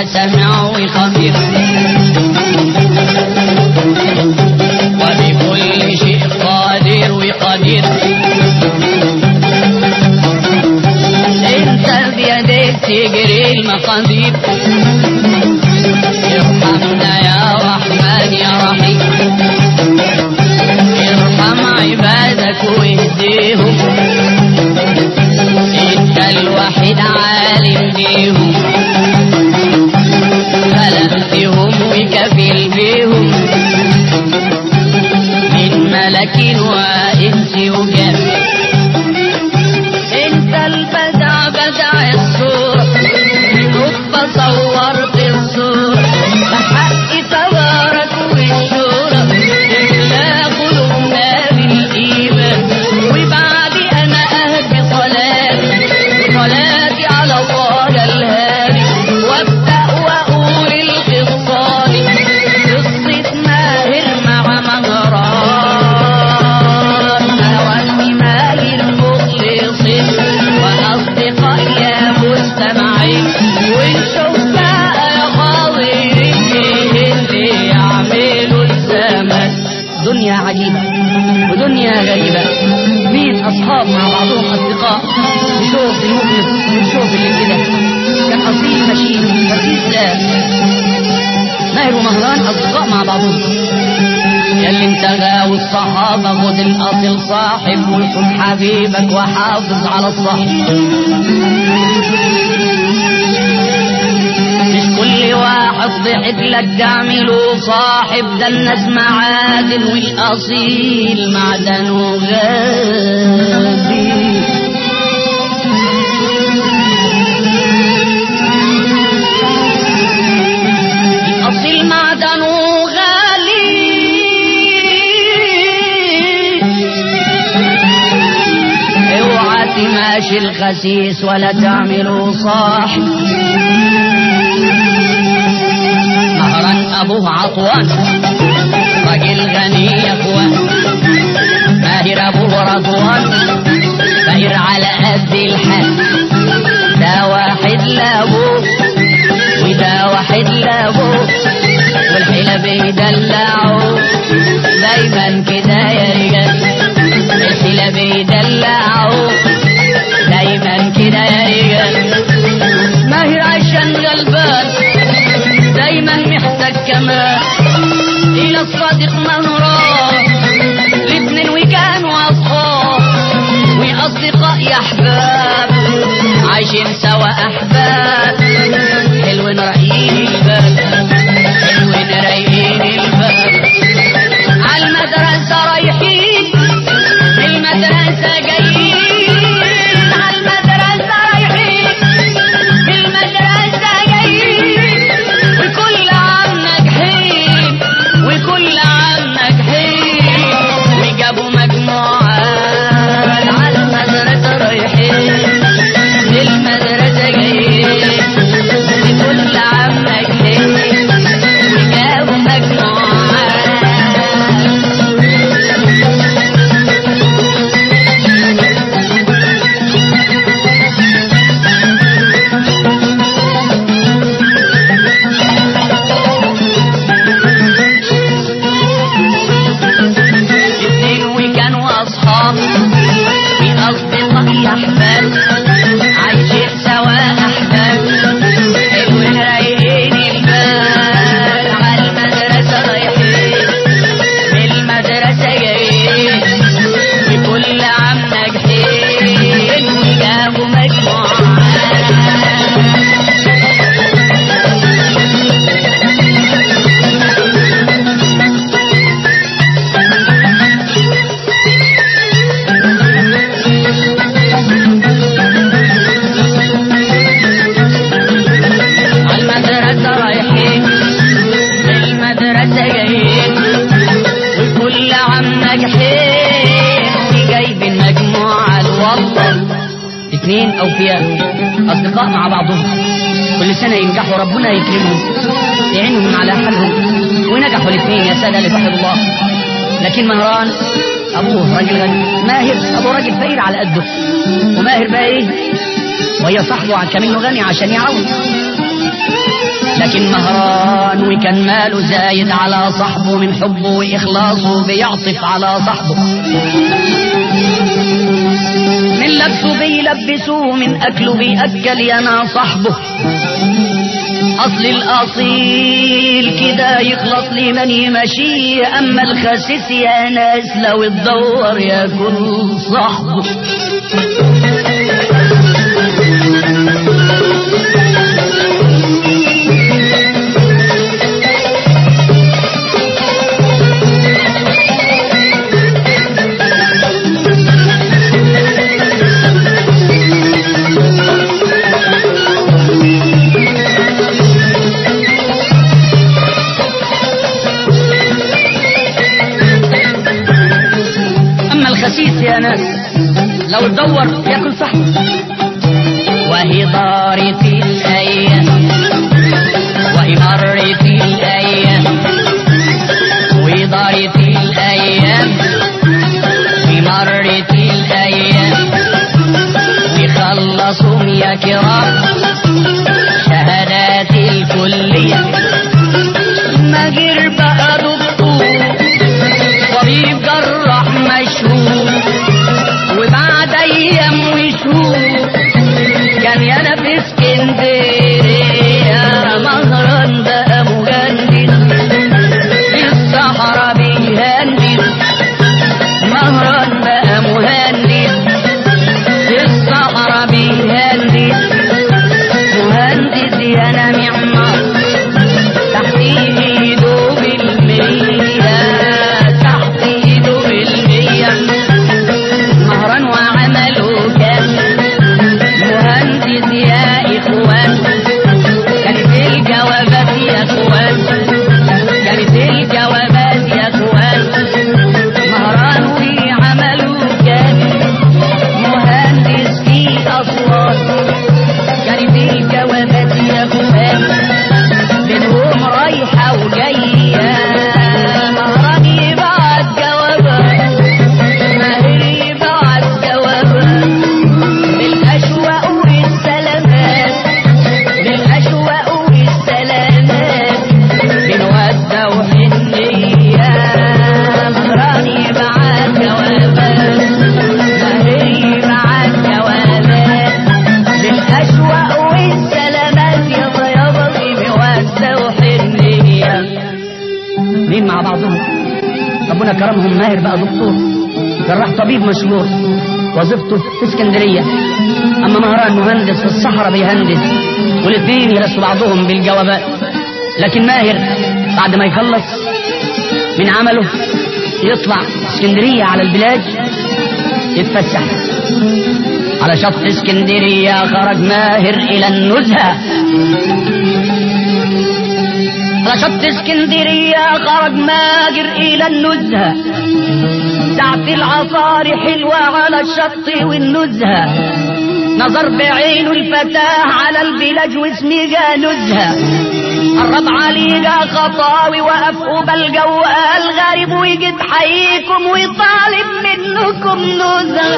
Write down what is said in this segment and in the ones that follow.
وسميع وخبير وبكل شيء قادر وقدير انت بيديك تجري المقادير ارحمنا يا رحمن يا رحيم ارحم عبادك واهديهم انت الوحيد عالم بيهم خلقتهم وكفيل بيهم من ملك وانس وجن انت البدع بدع الصورة رب صورت الصورة بحق تبارك والشورى لا قلوبنا بالإيمان وبعد أنا أهدي صلاتي صلاتي على الله الهادي وابدأ وأقول القصة قصة ماهر مع مهران أودي ماهر مخلصين وأصدقاء يا مستمعين ونشوف بقى يا خاطرين إيه اللي يعملوا الزمن دنيا عجيبة ودنيا غريبة مين أصحاب مع بعضهم أصدقاء نشوف المخلص ونشوف اللي كده كان أصيل ماشيين فرقيس لا ماهر ومهران أصدقاء مع بعضهم يا اللي انت غاوي الصحابة خد الأصل صاحب وصل حبيبك وحافظ على الصحب مش كل واحد ضحك لك تعمله صاحب ده الناس معادن والأصيل معدنه غالي الأصيل معدنه غالي اوعى تماشي الخسيس ولا تعمله صاحب مهران ابوه عطوان راجل غني يا اخوان ماهر ابوه رضوان فقير على قد الحال ده واحد لابوه وده واحد لابوه والحيلة بيدلعوا دايما كده يا رجال الحيلة بيدلعوا دايما كده يا رجال ماهر عشان غلبان دايما محتاج كمان الى الصادق مهران الاتنين وكانوا اصحاب واصدقاء يا احباب عايشين سوا احباب حلوين رايقين الباب حلوين رايقين الباب عالمدرسة رايحين المدرسة جايين عالمدرسة رايحين المدرسة جايين وكل عام ناجحين وكل عام ناجحين وجابوا مجموعات عالمدرسة رايحين المدرسة جايين وكل عام ناجحين وجابوا مجموعات اتنين وكانوا اصحاب في اصدقاء يا احباب عايشين سوا احباب حلوين رايقين البال على المدرسة رايحين من المدرسة جايين وكل عام ناجحين وجابوا مجموعات المدرسة رايحين المدرسة جايين وكل عام ناجحين وجايبين مجموعة الوطن اتنين أوفياء أصدقاء مع بعضهم كل سنة ينجحوا ربنا يكرمهم يعينهم على حالهم ونجحوا الاثنين يا سادة اللي توحدوا الله لكن مهران أبوه راجل غني ماهر أبوه راجل فقير على قده وماهر بقى إيه وهي صاحبه عن كمنه غني عشان يعاون لكن مهران وكان ماله زايد على صاحبه من حبه وإخلاصه بيعطف على صاحبه من لبسه بيلبسوه من أكله بيأكل ينا صاحبه أصل الأصيل كده يخلص لمن يمشيه أما الخسيس يا ناس لو تدور ياكل صاحبه أما الخسيس يا ناس لو تدور ياكل صاحبه وهي دارت الأيام وهي مرت الأيام ودارت الأيام ومرت الأيام وخلصوا يا كرام شهادات الكلية ماجر بقى دكتور طبيب جراح مشهور وبعد ايام وشهور كان يانا في اسكندريه مهران بقى مجندد في الصحراء بيهندد مهران بقى مهندد في الصحراء بيهندد مهندد يانا معمار تحت ايده بالمية تحت ايده بالمية مهران وعمله كان مهندس يا اخوان كانت الجوابات يا اخوان كانت الجوابات يا اخوان مهران وعمله كان مهندس في اصوات كانت الجوابات يا اخوان بينهم رايحة وجاية مهران يبعت جوابات ماهر يبعت جوابات بالأشواق والسلامات بالأشواق والسلامات بنودة وحنية مهران يبعت جوابات ماهر يبعت جوابات بالأشواق والسلامات يابا يابا بنودة وحنية مين مع بعضهم ربنا كرمهم ماهر بقى دكتور جراح طبيب مشهور وظيفته في اسكندريه اما مهران مهندس في الصحراء بيهندس والاثنين يرسوا بعضهم بالجوابات لكن ماهر بعد ما يخلص من عمله يطلع اسكندريه على البلاج يتفسح على شط اسكندريه خرج ماهر الى النزهه على شط اسكندرية خرج ماجر إلى النزهة ساعة العصار حلوة على الشط والنزهة نظر بعينه الفتاة على البلاج واسمها نزهة قرب عليها خطاوي وقف قبل جوال غريب ويجد حييكم ويطالب منكم نزهة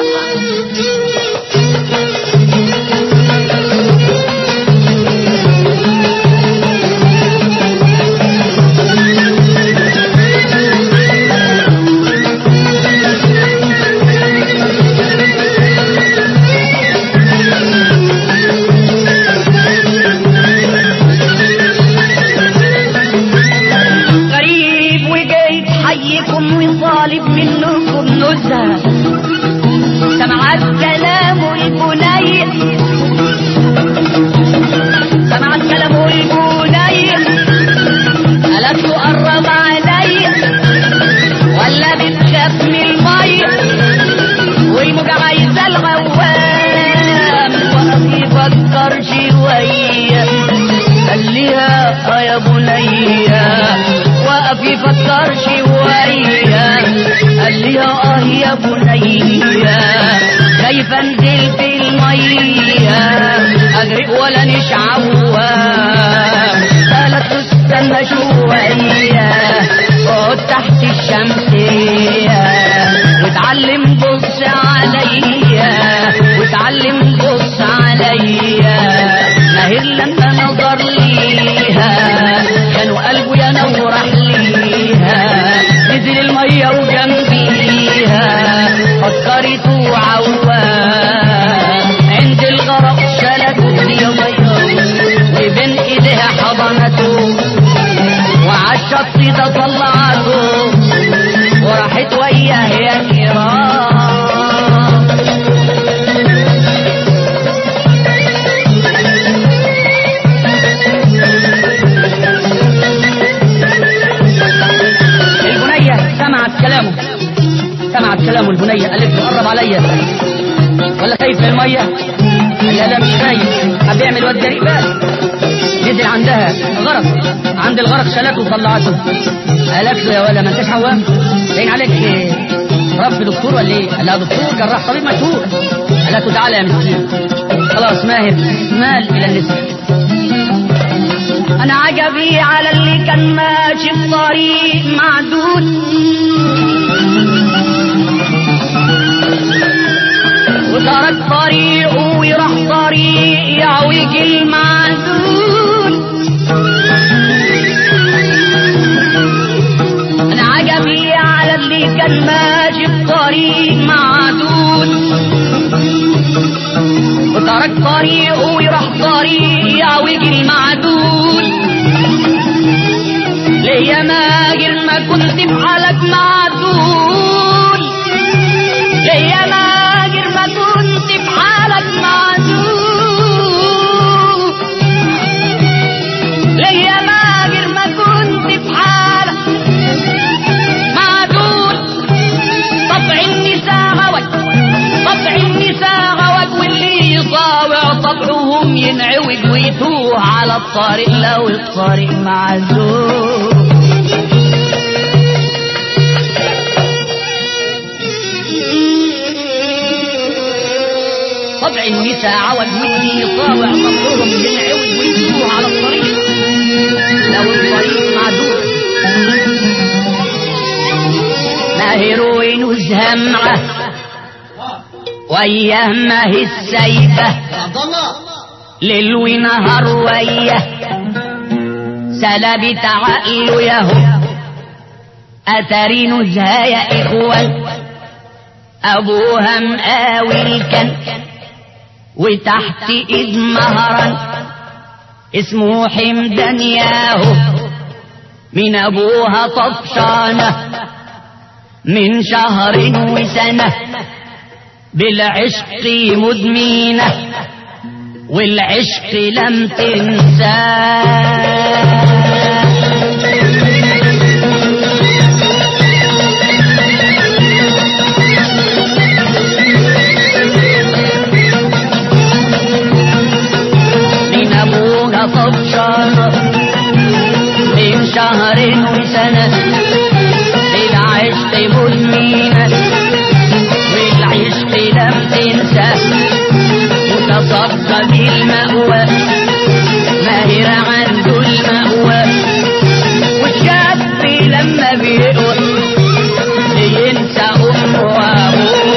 غريب وجاي حيكم وطالب منكم نزهة سمعت كلامه البني سمعت كلامه البني قالت له قرب علي ولا بتخاف من المي والموجة عايزة الغوام وقف يفكر شوية قال لها اه يا بنية وقف يفكر شوية قال لها اه يا بنية خايف انزل في المية اغرق ولا نشعوى قالت له استنى شوية اقعد تحت الشمسية واتعلم بص عليا واتعلم بص عليا ماهر لما نظر ليها الشط ده طلعته وراحت وياه يا كرام البنية سمعت كلامه سمعت كلامه البنية قالت له قرب عليا ولا خايف من المية لا لا مش خايف حب يعمل واد جريء بقى نزل عندها غرق عند الغرق شالته وطلعته قالت له يا ولا ما انتش حوام باين عليك إيه؟ رب دكتور ولا ايه؟ قال لها دكتور جراح طبيب مشهور قالت له تعالى يا مسكين خلاص ماهر مال الى النساء انا عجبي على اللي كان ماشي في طريق معدود وترك طريقه ويروح طريق يعوج المعدود انا عجبي على اللي كان ماشي في طريق معدود وترك طريقه ويروح طريق يعوج المعدود ليا ماجر ما كنت في حالك معدود ليا ماجر ما كنت في حالك معدود ليا ماجر ما كنت في حالك معدود طبع النساء غوج طبع النساء غوج واللي يطاوع طبعهم ينعوج ويتوه على الطريق لو الطريق معزول طبع النساء عوج واللي يطاوع طبعهم ينعوج ويتوه على الطريق لو الطريق معزول ما هيروين وزهمعه وياه ما هي السيفة ليل ونهار وياه سلبت عقله ياهو أتري نزهة يا إخوان أبوها مقاول كان وتحت إيد مهرا اسمه حمدان ياهو من أبوها طفشانة من شهر وسنة بالعشق مدمنة والعشق لم تنساه من أبوها طفشانة من شهر وسنة بالعشق مدمنة والعشق لم تنسى متصدق المأوى ماهر عنده المأوى والشاب لما بيقوى ينسى أمه وأبوه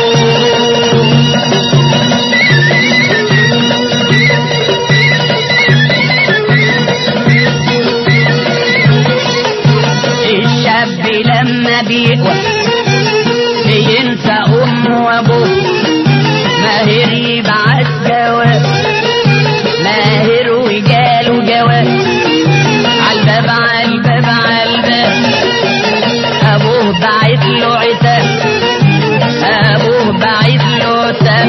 الشاب لما بيقوى ينسى أمه وأبوه ماهر يبعت جواب ماهر وجاله جواب عالباب عالباب عالباب أبوه بعت له عتاب أبوه بعت له عتاب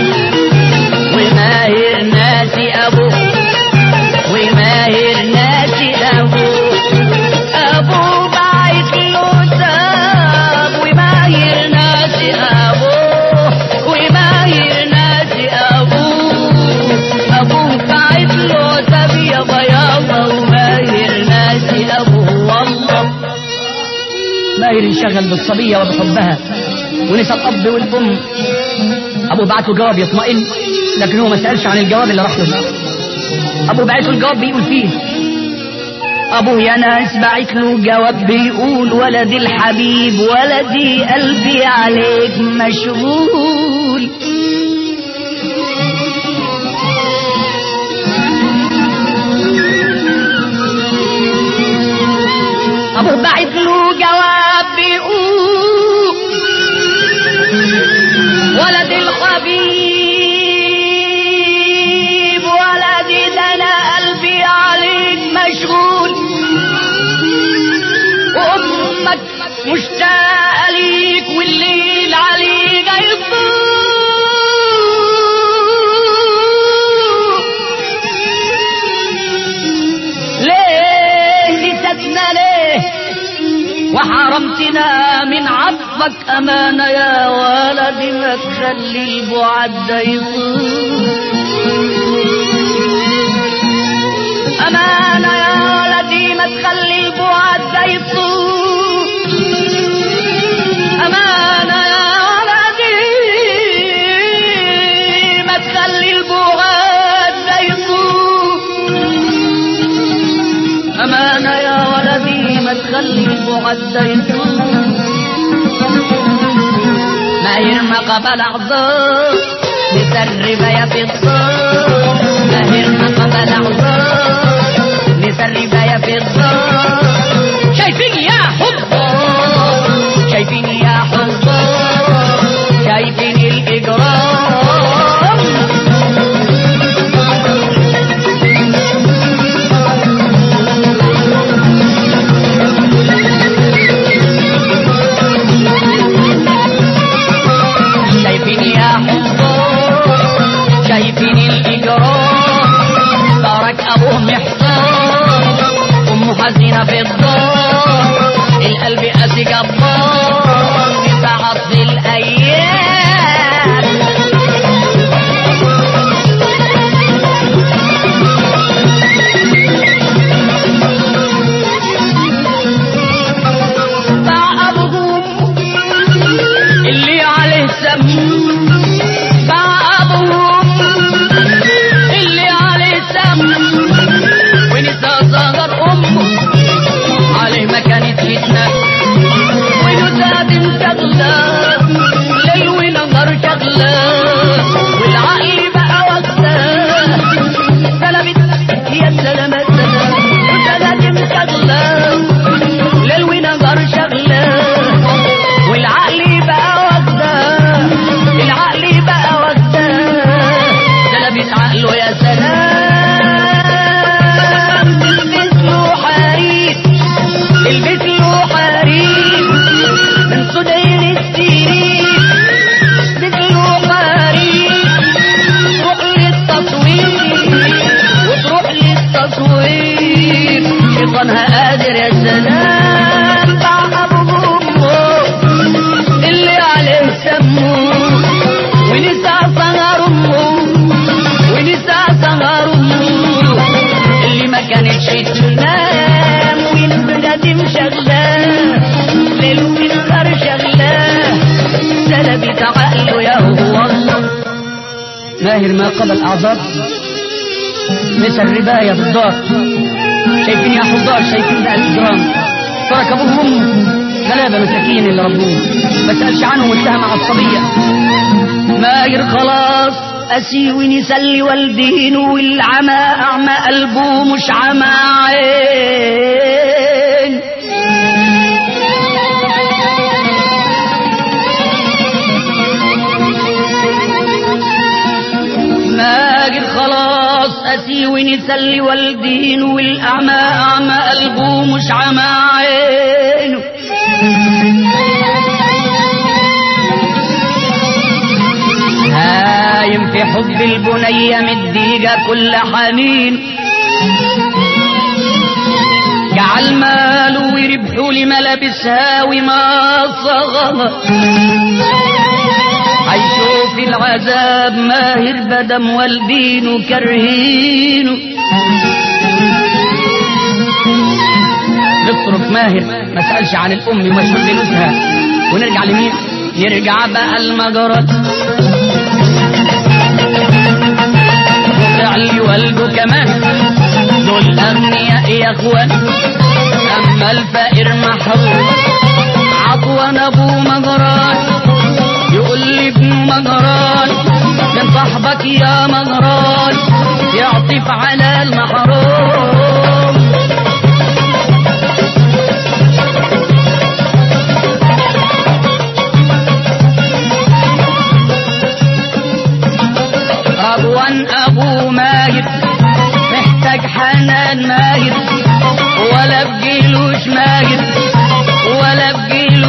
وماهر ناسي أبوه وماهر ناسي أبوه أبوه بعت له عتاب وماهر ناسي أبوه وماهر ناسي أبوه أبوه بعت له عتاب يا بياضة وماهر ناسي أبوه والله ماهر انشغل بالصبية وبحبها ونسى الأب والأم أبوه بعت له جواب يطمئن لكن هو ما سألش عن الجواب اللي راح له أبوه بعت له الجواب بيقول فيه أبوه يا ناس بعت له جواب بيقول ولدي الحبيب ولدي قلبي عليك مشغول أبوه بعت له جواب بيقول ولدي الحبيب ولدي ده انا قلبي عليك مشغول مشتاق ليك والليل عليك يطول ليه نسيتنا ليه وحرمتنا من عطفك أمانة يا ولدي ما تخلي البعد ده يطول أمانة يا ولدي ما تخلي البعد ده يطول أمانة يا ولدي ما تخلي البعد ده يطول أمانة يا ولدي ما تخلي البعد ده يطول ما يرمى قبل أعضاء نسرب يا في الصوت ما يرمى قبل أعضاء نسرب يا في الصوت شايفين يا حضار شايفين يا حضار شايفين الإجرام شايفين يا حضار شايفين الإجرام ترك أبوه محتار أمه حزينة في الدار القلب قاسي جبار بتعض الأيام باع أبوهم اللي عليه سم باع أبوهم اللي عليه سم ونسى صغر أمه عليه ما كانت فتنة ونسى شغلة ليل ونهار شغلة والعقل بقى وقتها سلامت يا سلامة وسلامة شغلة ليل ونهار شغلة والعقل بقى وقتها العقل بقى وقتها سلامة عقله يا سلام البس له حرير البس له حرير من صدين السنين البس له حرير تروح للتصوير وتروح للتصوير شيطانها قادر يا سلام باع ابو امه اللي عليه سموه ونسى صغر امه ونسى صغر امه اللي ما كانتش تنام والبلاد مشغلاه ليل ونهار شغلاه سلبت عقله يا هو الله ماهر ما قبل اعذار مثل الرباية في الدار شايفين يا حضار شايفين ده الإجرام ترك أبوهم وأمه غلابة مساكين اللي ربوهم ما سألش عنهم وانتهى مع الصبية ماهر خلاص أسي ونسلي والدين والعمى أعمى قلبه مش عمى عين ماجد خلاص أسي ونسلي والدين والأعمى أعمى قلبه مش عمى عينه هايم في حب البنية مديجة كل حنين جعل ماله وربحه لملابسها وما صغرها هيشوف العذاب ماهر بدم والدين وكرهينه نترك ماهر ما سألش عن الأم ومشهور بنوسها ونرجع لمين يرجع بقى المجرات فعلي والده كمان دول أغنياء يا اخوان أما الفقير محروم عطوان أبوه مجران يقول لي ابنه مجران من صاحبك يا مجران يعطف على المحروم أبوان أبو ماجد محتاج حنان ماجد ولا بجيلوش ماجد ولا بجيلوش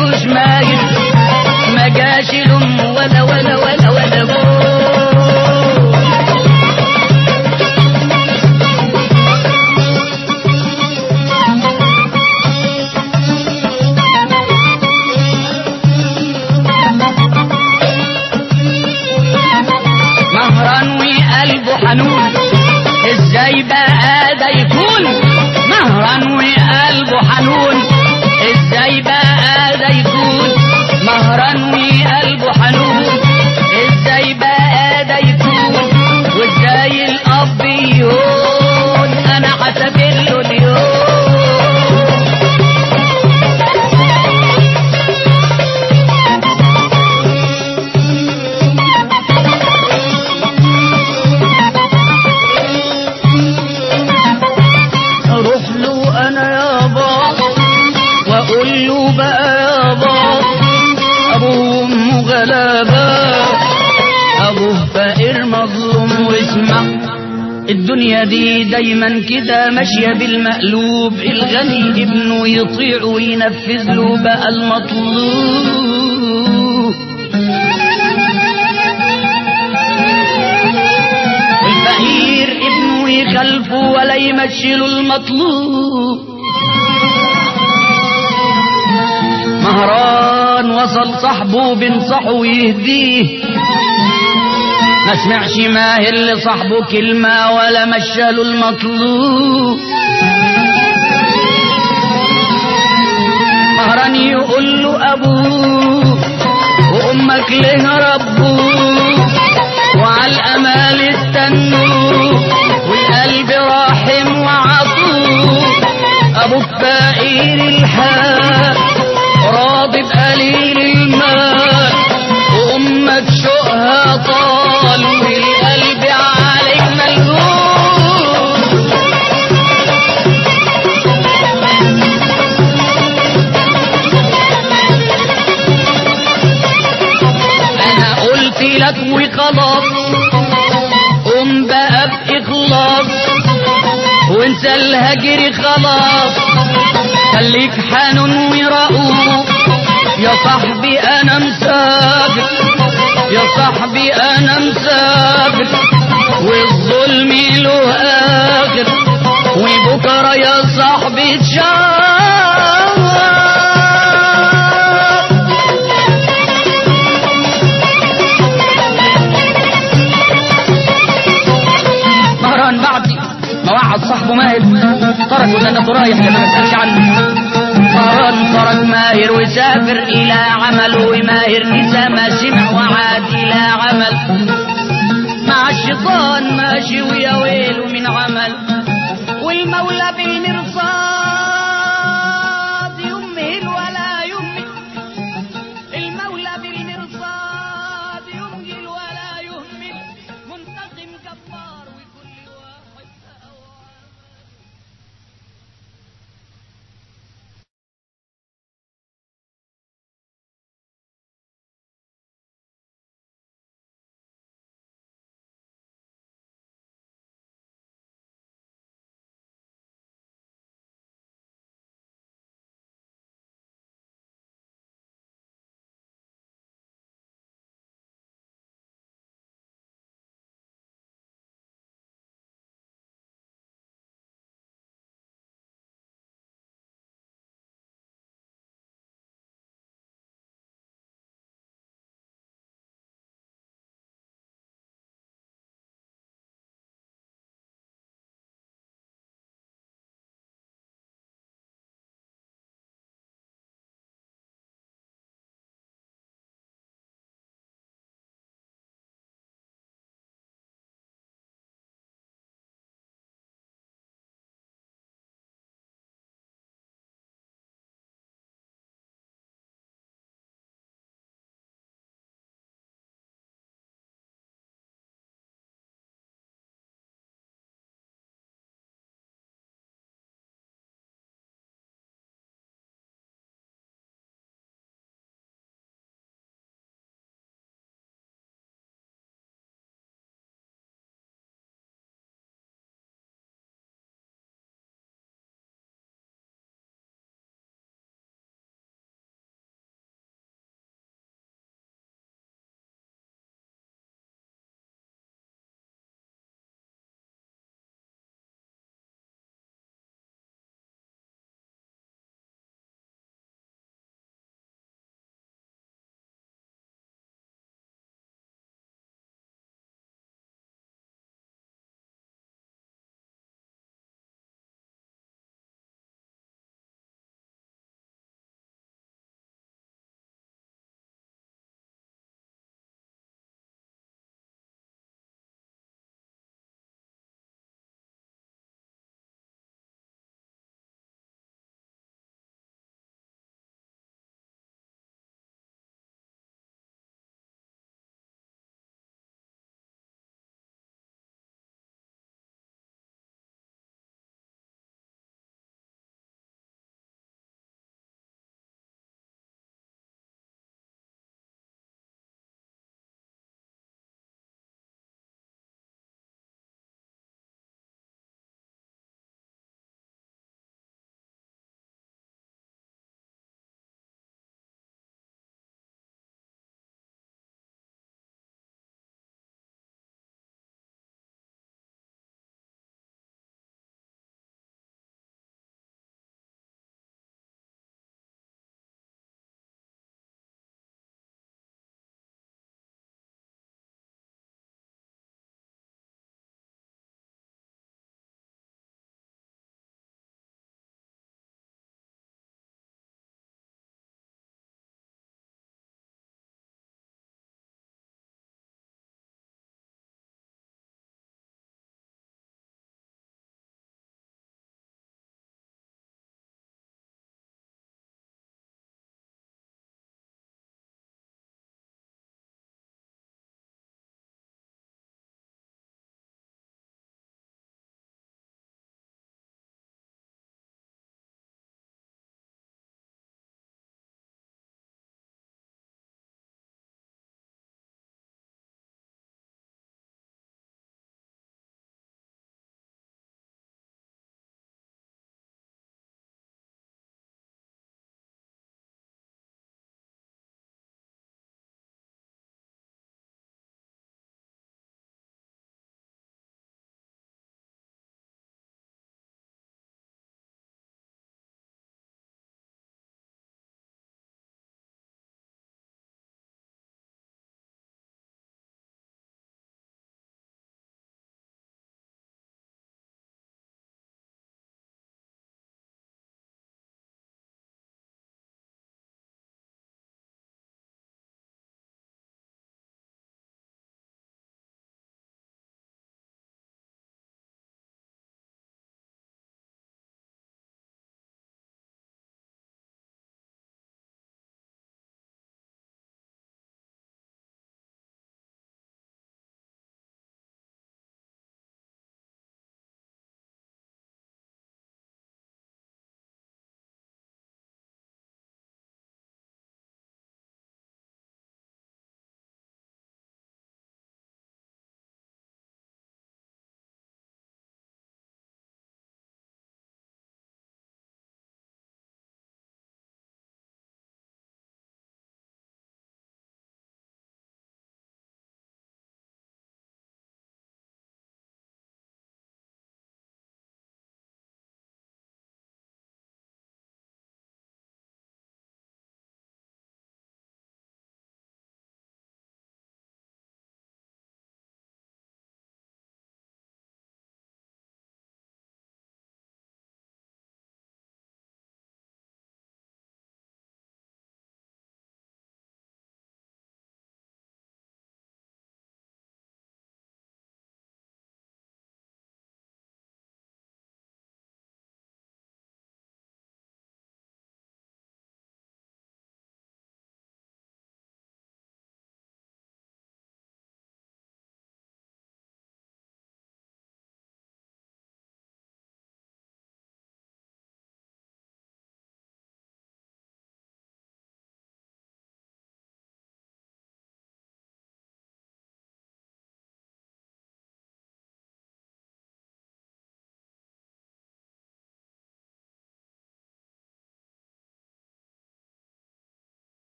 حنون ازاي بقى ده يكون مهرني قلبه حنون ازاي بقى ده يكون وازاي الاب يهون انا هسافر له اليوم اروح له انا يابا واقول له بقى يابا ابوه وامه غلابه ابوه فقير مظلوم واسمع الدنيا دي دايما كده ماشيه بالمقلوب الغني ابنه يطيع وينفذ له بقى المطلوب الفقير ابنه يخلفه ولا يمشي له المطلوب مهران وصل صاحبه بينصحه ويهديه ما سمعش ماهر لصاحبه كلمة ولا مشاله المطلوب مهران يقول له أبوه وأمك ليه ربوه وعلى الأمال استنوه والقلب راحم وعطوه أبوك فقير الحال راضي بقليل المال وأمك شوقها طال والقلب عليك ملهوف انا قلت لك وخلاص قوم بقى باخلاص وانسى الهجر خلاص خليك حنون ورؤوف يا صاحبي انا مسافر يا صاحبي انا مسافر والظلم له اخر وبكره يا صاحبي تشاف مهران بعد ما وعد صاحبه ماهر ترك وزنته رايح لما ما اسالش عنه مهران ترك ماهر وسافر الى عمله وماهر نسى ما سمع وعاد الى عمل مع الشيطان ماشي ويا ويله من عمل والمولى بالمرصاد يمهل ولا يمهل المولى بالمرصاد يمهل ولا يهمل منتقم جبار وكل واحد أوان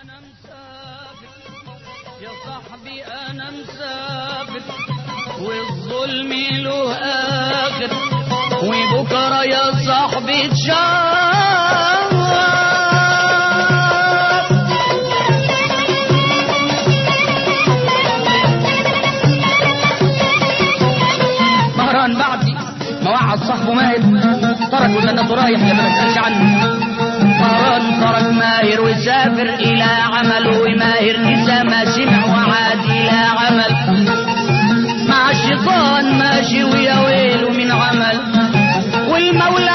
انا مسافر يا صاحبي انا مسافر والظلم له اخر وبكره يا صاحبي تشاف مهران بعدي ما وعد صاحبه ماهر ترك وجنته رايح يا ما تسالش عنه مهران ترك ماهر وسافر الى عمله وماهر اذا ما سمع وعاد الى عمل مع الشيطان ماشي ويا ويله من عمل والمولى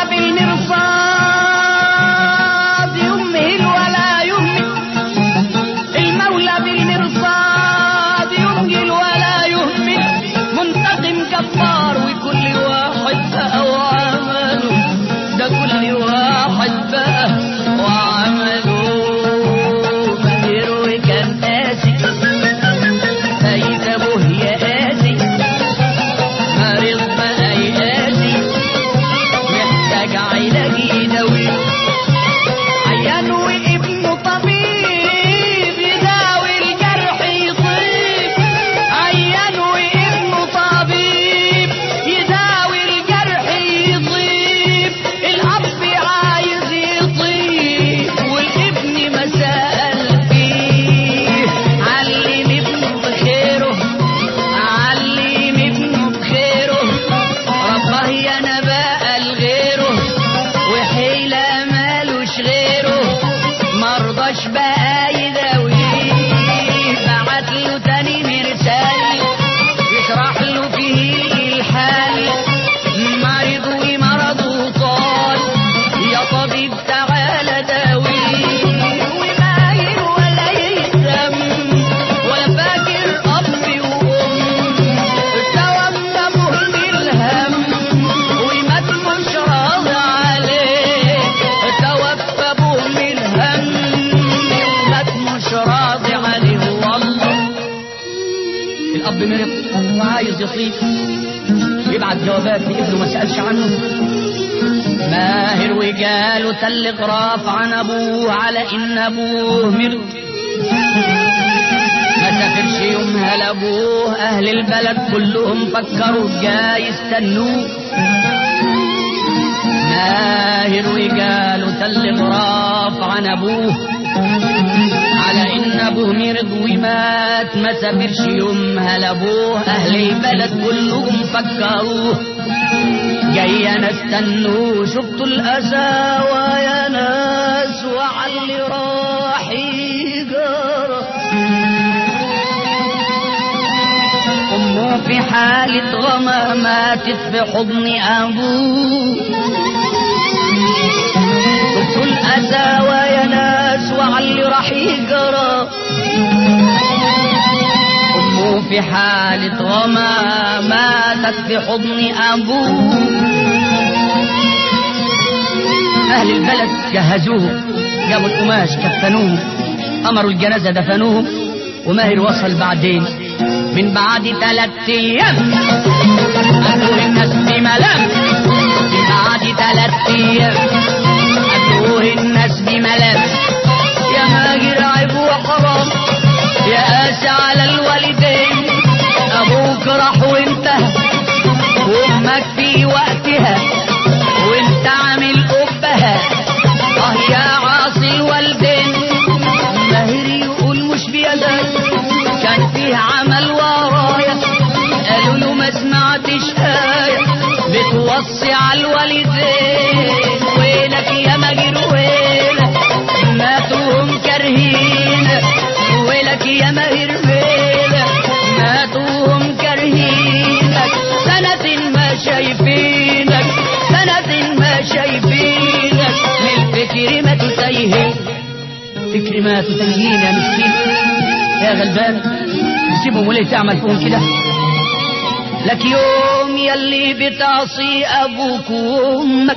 بالمرصاد يمهل ولا يهمل المولى بالمرصاد يمهل ولا يهمل منتقم جبار وكل واحد بقى وعمله ده كل واحد بقى وعمله ماهر وكان قاسي فايت ابوه يا قاسي مريض بقى يقاسي محتاج علاج يداوي عيان وابنه طبيب يداوي الجرح يطيب عيان وابنه طبيب يداوي الجرح يطيب الاب عايز يطيب والابن ما سأل فيه علم ابنه بخيره علم ابنه بخيره رباه يا نبأ لغيره وحيلة مالوش غيره مرضاش بقى يداويه بعت له تاني مرسال يشرح له فيه الحال مريض ومرضه طال يا طبيب تعالى داويه ومايل ولا يهتم ولا فاكر اب وام توقفه الهم ومات مش راضي عليه توقفه الهم ومات مش راضي عليه والله الاب مرض وعايز يطيب يبعت جوابات لابنه ما سالش عنه ماهر وجاله تل غراف عن ابوه على ان ابوه مرض ما سافرش يومها لابوه اهل البلد كلهم فكروا جاي يستنوه ماهر وجاله تل غراف عن ابوه على ان ابوه مرض ومات ما سافرش يومها لابوه اهل البلد كلهم فكروه جاي انا استنوه شفتوا الاساوى يا ناس وعلي راح يجرى امه في حالة غمى ماتت في حضن ابوه شفتوا الاساوى يا ناس وعلي راح يجرى أمه في حالة غمى ماتت في حضن أبوه أهل البلد جهزوه جابوا القماش كفنوه أمروا الجنازة دفنوهم وماهر وصل بعدين من بعد ثلاث أيام أبوه الناس بملام من بعد ثلاث أيام أبوه الناس بملام يا ماجر عيب وحرام يا قاسي على الوالدين ابوك راح وانتهى وامك في وقتها وانت عامل ابها اه يا عاصي الوالدين ماهر يقول مش بيدك كان فيه عمل ورايا قالوا له ما سمعتش آية بتوصي على الوالدين ويلك يا ماجر ويلك ماتوهم كارهين ويلك يا ماهر ويلك ماتوهم كارهينك سنة ما شايفينك سنة ما شايفينك للفكر ما تسيهن فكر ما تسيهين يا مسكين يا غلبان تسيبهم وليه تعمل فيهم كده لك يوم يلي بتعصي ابوك وامك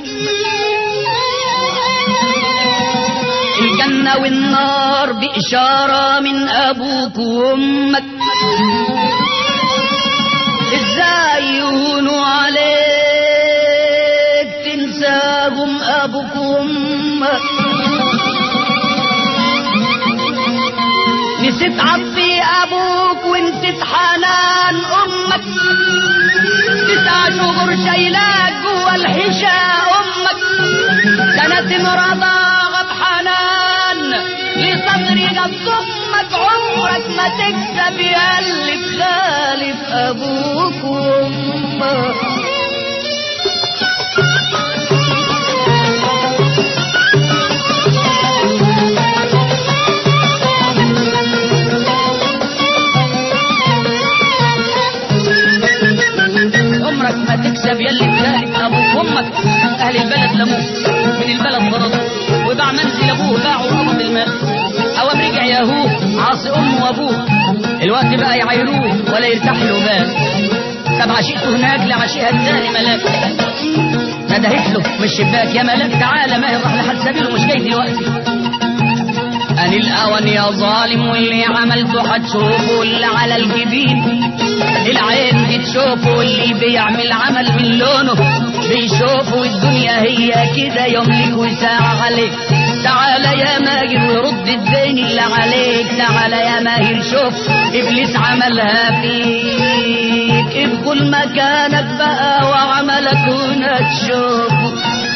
الجنة والنار بإشارة من أبوك وأمك إزاي يهونوا عليك تنساهم أبوك وأمك نسيت عطي ابوك ونسيت حنان امك تسع شهور شايلاك جوا الحشا امك سنة رضاغة بحنان لصدري قد ضمك عمرك ما تكسب ياللي تخالف ابوك وامك عمرك ما تكسب يلي تخالف ابوك وامك اهل البلد لموه من البلد برضه وباع منزل ابوه باعوا ارض المال اوام رجع ياهوه عاصي امه وابوه الوقت بقى يعايروه ولا يرتاح له بال طب عشيته هناك لعشيها الثاني ملاك ندهت له من الشباك يا ملاك تعالى ما راح لحد سبيله مش جاي دلوقتي أن الأوان يا ظالم واللي عملته هتشوفه اللي على الجبين العين دي تشوفه واللي بيعمل عمل من لونه بيشوفه الدنيا هي كده يملك وساعة عليك تعالى يا ماهر ورد الدين اللي عليك تعالى يا ماهر شوف إبليس عملها فيك ادخل مكانك بقى وعملك هنا تشوفه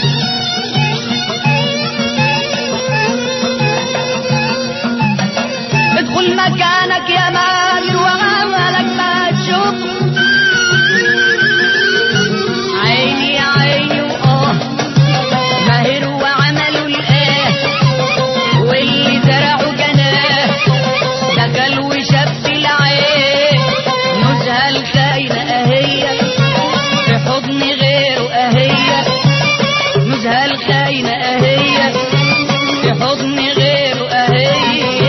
ادخل مكانك يا ماهر وعملك ما تشوف عيني يا عيني واه ماهر وعمله الآه واللي زرعه جناه دخل وشاف العين نزهة الخاينة أهي في حضن غيره أهي نزهة الخاينة أهي في حضن غيره أهي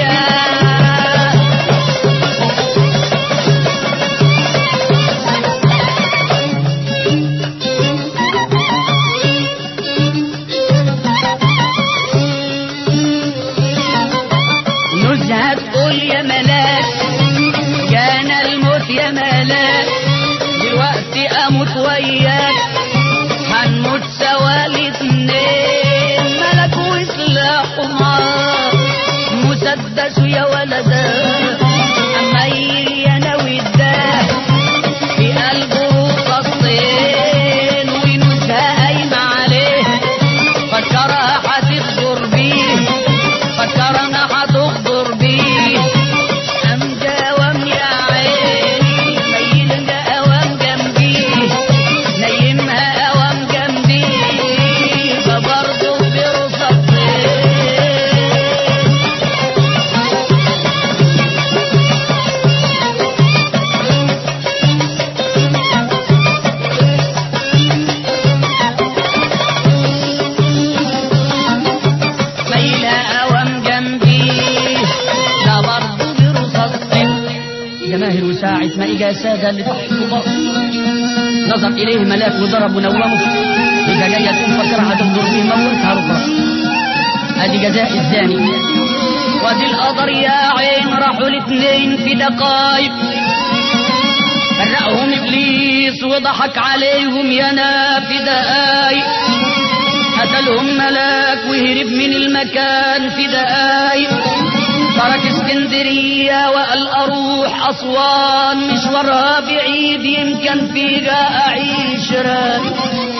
نزهة تقول يا ملاك كان الموت يا ملاك دلوقتي اموت وياك هنموت سوا الاتنين ملك وسلاح معاه مسدس يا ولدا عمايل يا ناوي الداه في قلبه رصاصتين ونزهة قايمة عليه فكرها هتغدر بيه فكرنا هتغدر بيه قام جاوم يا عيني نيلها قوام جنبي نيمها قوام جنبي فبرضه برصاصتين ليلى قوام جنبي ده برضه برصاصتين جماهر وساعة ما إجا سادة اللي تحت الباص نظر إليه ملاك وضرب ونومه إجا جاية تقوم فكرها تغدر به موتها رفرة أدي جزاء الزاني وادي القدر يا عين راحوا الاتنين في دقايق فرقهم إبليس وضحك عليهم يا في دقايق قتلهم ملاك وهرب من المكان في دقايق ترك اسكندرية وقال أروح أسوان مشوارها بعيد يمكن فيها أعيش رايق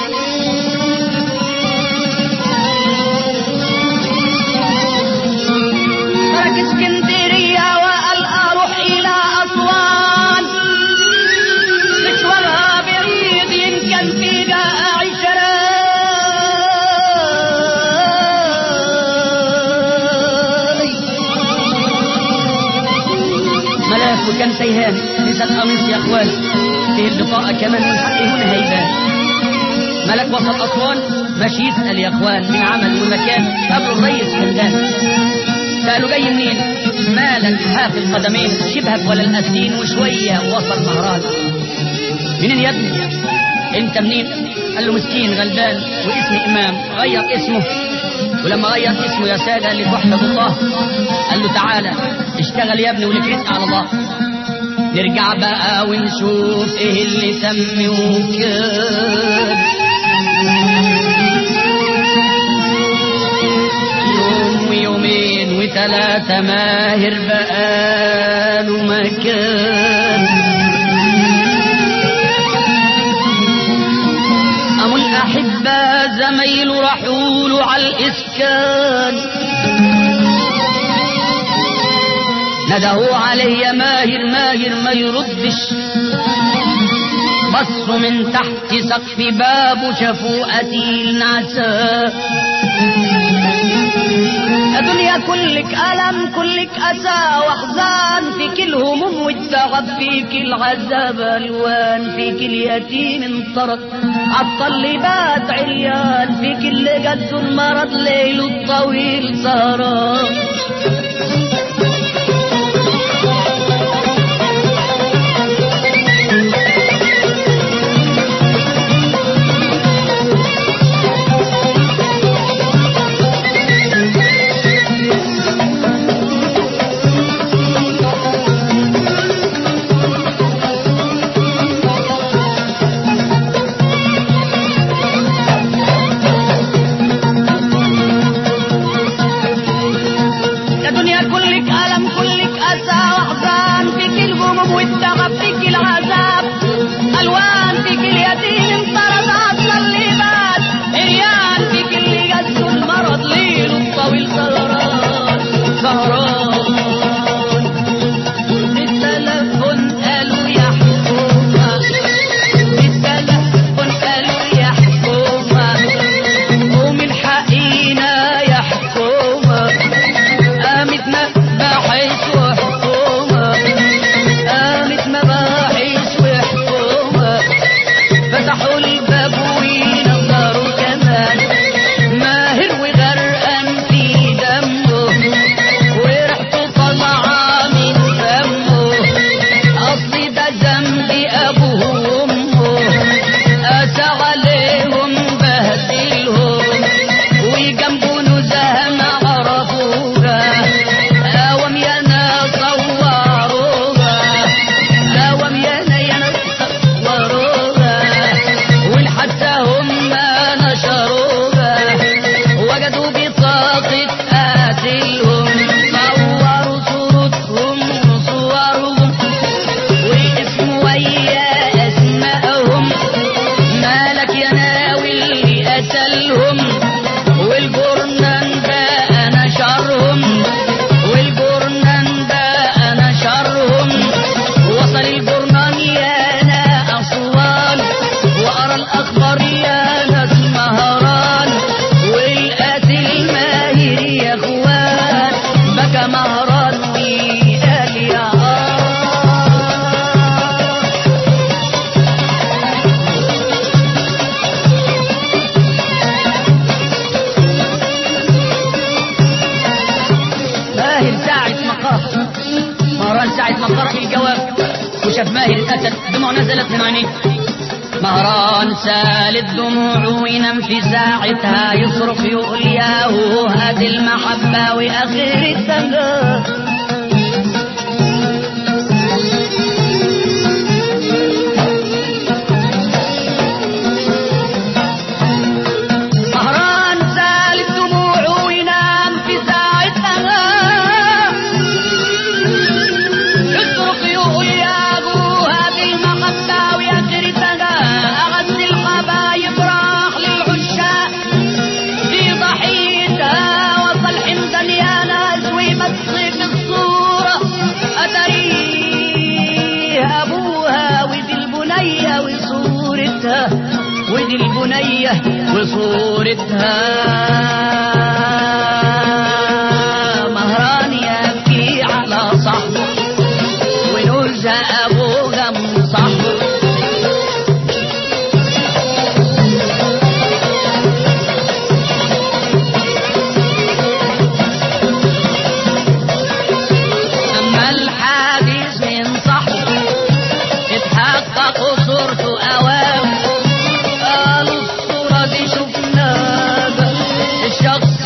ترك اسكندرية وقال أروح إلى أسوان مشوارها بعيد يمكن فيها أعيش رايق ملاك وكان تيهان نزل قميص يا اخوان فيه البطاقة كمان من حقه هنا هيبان ملك وصل أسوان ماشي يسأل يا اخوان من عمل ومكان قابله الريس حمدان سألوا جاي منين مالك حافي القدمين شبهك ولا الأسين وشوية وصل مهران منين يا ابني انت منين قال له مسكين غلبان واسمي امام غير اسمه ولما غير اسمه يا ساده قال لي وحده الله قال له تعالى اشتغل يا ابني ولك رزق على الله نرجع بقى ونشوف ايه اللي تم وكان يوم ويومين وثلاثة تلاتة ماهر بقاله مكان قاموا الأحبة زمايله راحوا له على الإسكان ندهوا عليه يا ماهر ماهر ما يردش بصوا من تحت سقف بابه شافوا قتيل نعسان الدنيا كلك ألم كلك أسى وأحزان فيك الهموم والتعب فيك العذاب ألوان فيك اليتيم انطرد عالطلبات عريان فيك اللي جد المرض ليله الطويل سهران يا دنيا كلك ألم كلك أسى وأحزان فيك الهموم والتعب فيك العذاب ألوان فيك اليتيم انطرد عطل اللباس عريان فيك اللي جد المرض ليله الطويل سهران سهران التلفون قالوا يا حكومة التلفون قالوا يا حكومة قوم الحقينا يا حكومة قامت مباحث وحكومة قامت مباحث وحكومة فتحوا الباب وينظروا كمان ماهر وغرقان في دمه وريحته طالعة من فمه أصل ده ذنب أبوه وأمه أتى عليهم بهدلهم وجنبه نزهة ما عرفوها قوم يا ناس صوروها قوم يا ناس صوروها والحتى هم نشروها وجدوا بطاقة قاتلهم صوروا صورتهم وصورهم واسم ويا اسمائهم مالك يا ناوي اللي قتلهم والجرنان بقى نشرهم والجرنان بقى نشرهم وصل الجرنان يا نا أسوان وقرا الأخبار يا ناس مهران والقاتل ماهر يا اخوان بكى مهران وقال يا آه ماهر ساعة ما قرأ مهران ساعة ما قرأ الجواب وشاف ماهر اتقتل دموع نزلت من عينيه مهران سالت دموعه وينام في ساعتها يصرخ يقول يا هو هذه المحبة وآخر السلام مهران سالت دموعه وينام في ساعتها يصرخ يقول يا ابو هذه المحبة ويا كرتها أغز الحبايب راح للعشاق في ضحيتها وصل حمدا يا ناس ويمسك الصورة أتريه أبوها ودي البنية وصورتها ودي البنية وصورتها مهران يبكي على صحبه ونوزها أبوها من صحبه أما الحديث من صحبه اتحقق صورته أوام قالوا الصورة دي شفناها الشخص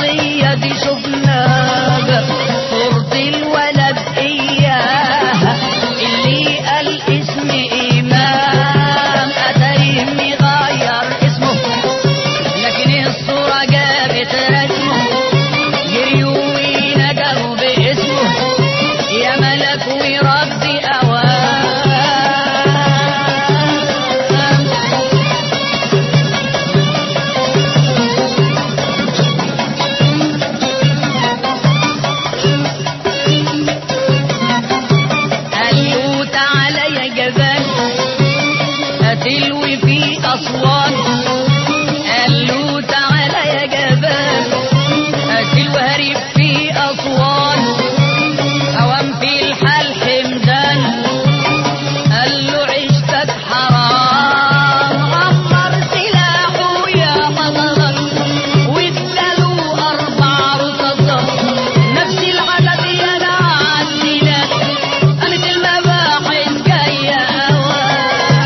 هتلوي في أسوان قال له تعالى يا جبال هتلوي هريب في أسوان أوام في الحال حمدان قال له عشتك حرام عمر سلاحه يا حضرك واداله أربع رصاصات نفس العدد يا عدينا قامت المباحث جاية أوام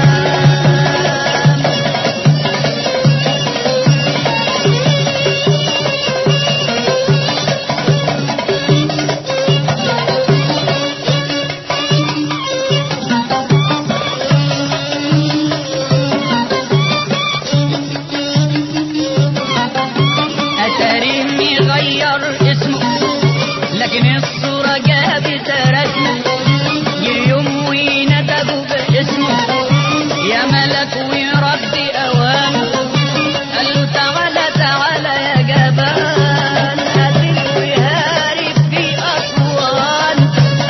أتريم يغير اسمه لكن الصورة جابت رسمه يوم ويندبوا باسمه يا ملك ويرد أوامه قال له تعالى تعالى يا جبال قاتل ويهارب في أسوان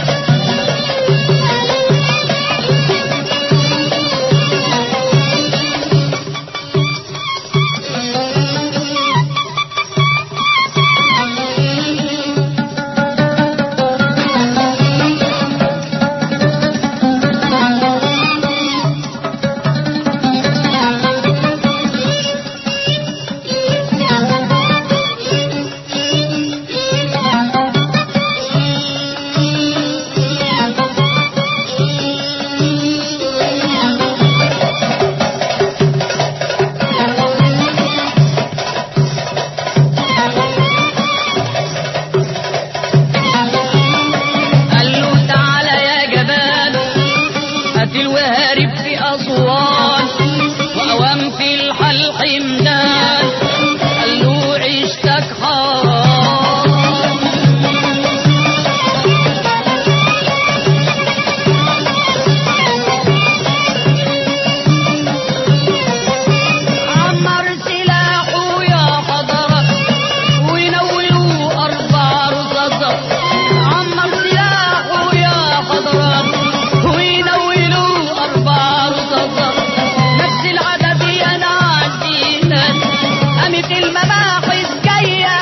قال له تعالى يا جبال هات الوهارب في أسوان وأوام في الحل حمدان قال له عشتك حرام عمر سلاحه يا حضرة وينولوا أربع رصاصات عمر سلاحه يا حضرة وينولوا أربع رصاصات نفس العدد أنا عدينا قامت المباحث جاية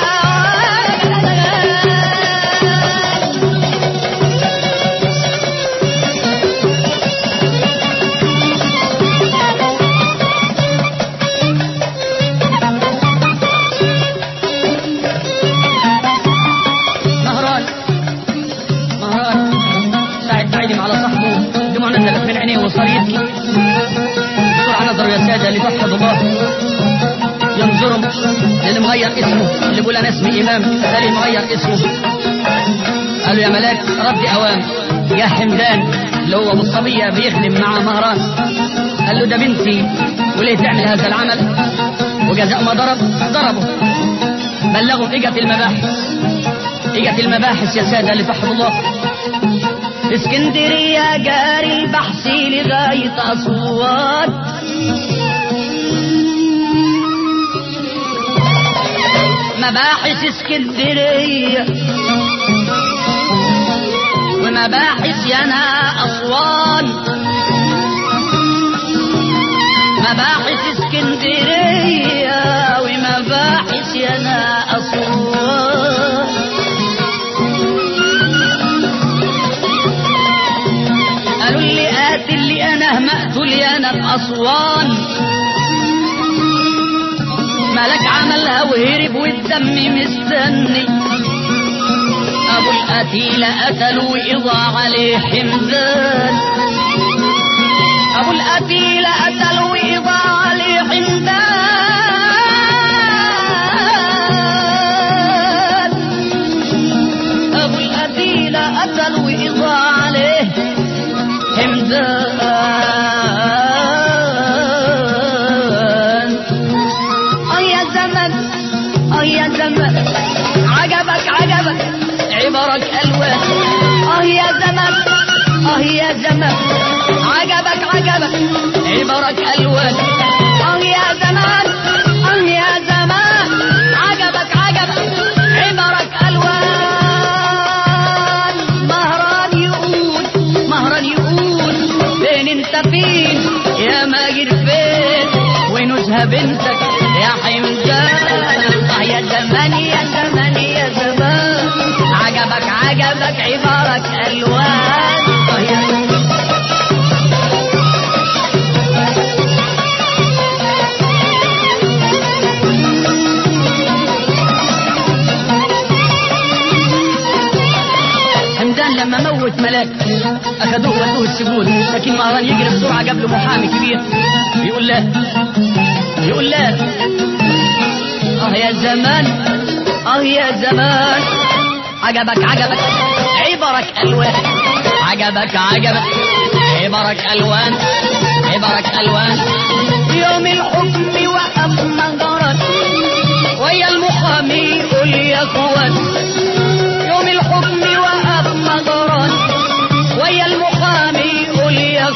مهران مهران ساعد بعيدم على صاحبه دموع نزلت من عينيه وصار يبكي بسرعة نظروا يا سادة اللي توحد الله ينظروا للي مغير اسمه اللي بيقول انا اسمي امام اللي مغير اسمه قالوا يا ملاك رد اوام يا حمدان اللي هو ابو الصبيه بيخدم مع مهران قال له ده بنتي وليه تعمل هذا العمل وجزاء ما ضرب ضربه بلغوا اجت المباحث اجت المباحث يا ساده اللي توحد الله اسكندريه جاري البحث لغايه اسوان مباحث اسكندريه ومباحث ينا أسوان مباحث اسكندرية ومباحث ينا أسوان قالوا اللي قاتل اللي أنا مقتول يا أنا بأسوان ملك عملها وهرب والدم مستني ابو القتيل قتلوا واضاع عليه حمدان ابو القتيل قتلوا واضاع عليه حمدان ابو القتيل قتلوا واضاع عليه حمدان اه يا زمن اه يا زمن عجبك عجبك عبرك الوان اه يا زمن اه يا زمن عجبك عجبك عبرك الوان اه يا زمان اه يا زمان عجبك عجبك عبرك الوان مهران يقول مهران يقول فين انت فين يا ماجر فين ونزهة بنتك يا حمدان اه يا زمان يا زمان يا زمان عجبك عجبك عبارك الوان اه يا حمدان لما موت ملاك اخذوه ودوه السجون لكن مهران يجري بسرعه قبل محامي كبير يقول لا يقول لا اه يا زمان اه يا زمان عجبك عجبك عبرك الوان عجبك عجبك عبرك الوان عبرك الوان يوم الحكم وقف منظرك ويا المحامي يقول يا اخوان يوم الحكم وقف مدران ويا المحامي يقول يا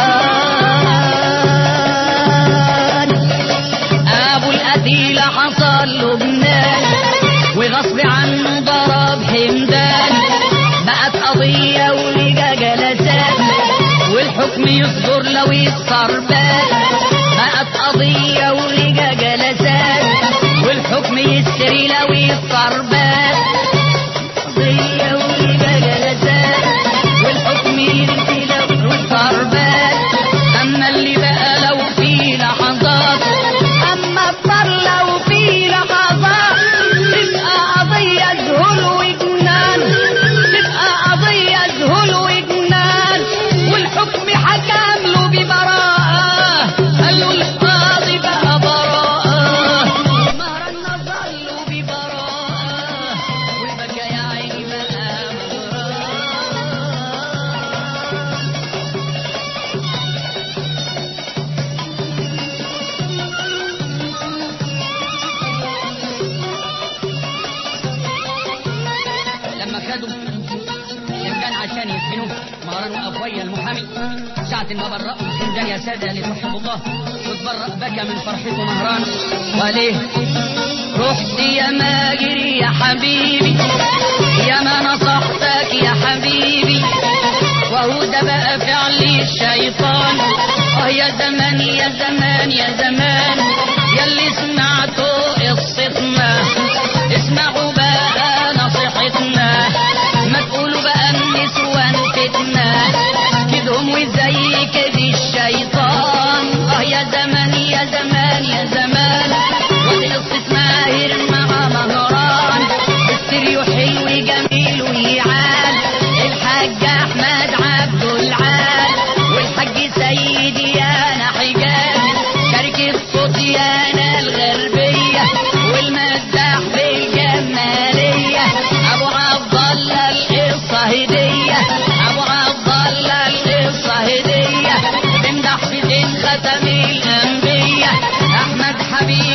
اخوان ابو القتيل حصل له بنان وغصب عنه ضرب حمدان بقت قضية ولقى جلسات والحكم يصدر لو يتصربات بقت قضية ولقى جلسات والحكم يسري لو يتصربات قضية ولقى جلسات والحكم يسري لو يتصربات أما اللي بقى لو في لحظات أما الضر لو في لحظات تبقى قضية ذهول وجنان تبقى قضية ذهول وجنان والحكم حكم له ببراءة قالوا القاضي بقى براءة مهرا نظل له ببراءة والبكى يا عيني بقى مغراه لما خدوا حمدان عشان يسجنوه مهران وقف ويا المحامي ساعة ما برأوا حمدان يا سادة اللي تحب الله وتبرأ بكى من فرحته مهران وليه رحت يا ماجري يا حبيبي يا ما نصحتك يا حبيبي وهو ده بقى فعل الشيطان اه يا زمان يا زمان يا زمان يا اللي سمعتوا قصتنا اسمعوا بقى نصيحتنا ما تقولوا بقى النسوان فتنة كدهم وزي كده الشيطان اه يا زمان يا زمان يا زمان وقصة ماهر مع مهران السريو حلو جميل ويعال الحاج احمد عبد العال والحاج سيدي يا حجاج شركة صوت يانا الغربية والمداح بالجمالية ابو عبد الله القصة هدية ابو عبد الله القصة هدية بمدح في دين ختم الانبياء احمد حبيب